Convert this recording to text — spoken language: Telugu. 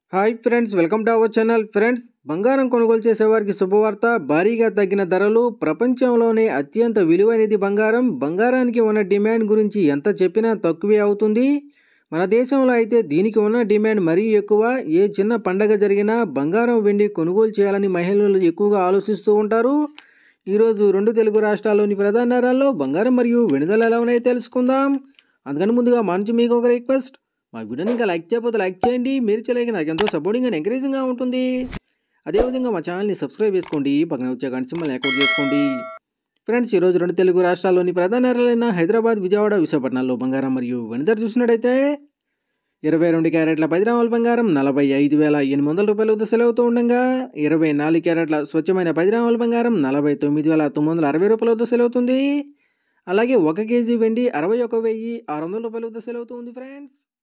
hi friends welcome to our channel friends బంగారం కొనుగోలు చేసేవారికి శుభవార్త భారీగా తగ్గిన ధరలు ప్రపంచంలోనే అత్యంత విలువైనది బంగారం బంగారానికి ఉన్న డిమాండ్ గురించి ఎంత చెప్పినా తక్కువే అవుతుంది మన దేశంలో అయితే దీనికి ఉన్న డిమాండ్ మరీ ఎక్కువ ఏ చిన్న పండగ జరిగినా బంగారం వెండి కొనుగోలు చేయాలని మహిళలు ఎక్కువగా ఆలోచిస్తూ ఉంటారు ఈరోజు రెండు తెలుగు రాష్ట్రాల్లోని ప్రధాన నగరాల్లో బంగారం మరియు వెండి ధరలు ఎలా ఉన్నాయో తెలుసుకుందాం అందుకని ముందుగా మంచి మీకు ఒక రిక్వెస్ట్ మా వీడియోని ఇంకా లైక్ చేయకపోతే లైక్ చేయండి మీరు చేయలేక నాకు ఎంతో సపోర్టింగ్ అండ్ ఎంకరేజింగ్గా ఉంటుంది అదేవిధంగా మా ఛానల్ని సబ్స్క్రైబ్ చేసుకోండి పక్కన వచ్చే గంట సింబల్ యాక్టివేట్ చేసుకోండి ఫ్రెండ్స్ ఈరోజు రెండు తెలుగు రాష్ట్రాల్లోని ప్రధాన నగరాలైన హైదరాబాద్ విజయవాడ విశాఖపట్నాల్లో బంగారం మరియు వెనుదర చూసినట్టయితే ఇరవై రెండు క్యారెట్ల పది గ్రాముల బంగారం నలభై ఐదు వేల ఎనిమిది వందల రూపాయల వద్ద సెలవుతూ ఉండగా ఇరవై నాలుగు క్యారెట్ల స్వచ్ఛమైన పది గ్రాముల బంగారం నలభై తొమ్మిది వేల తొమ్మిది వందల అరవై రూపాయల వద్ద సెలవుతుంది అలాగే ఒక కేజీ వెండి అరవై ఒక వెయ్యి ఆరు వందల రూపాయల వద్ద సెలవుతుంది ఫ్రెండ్స్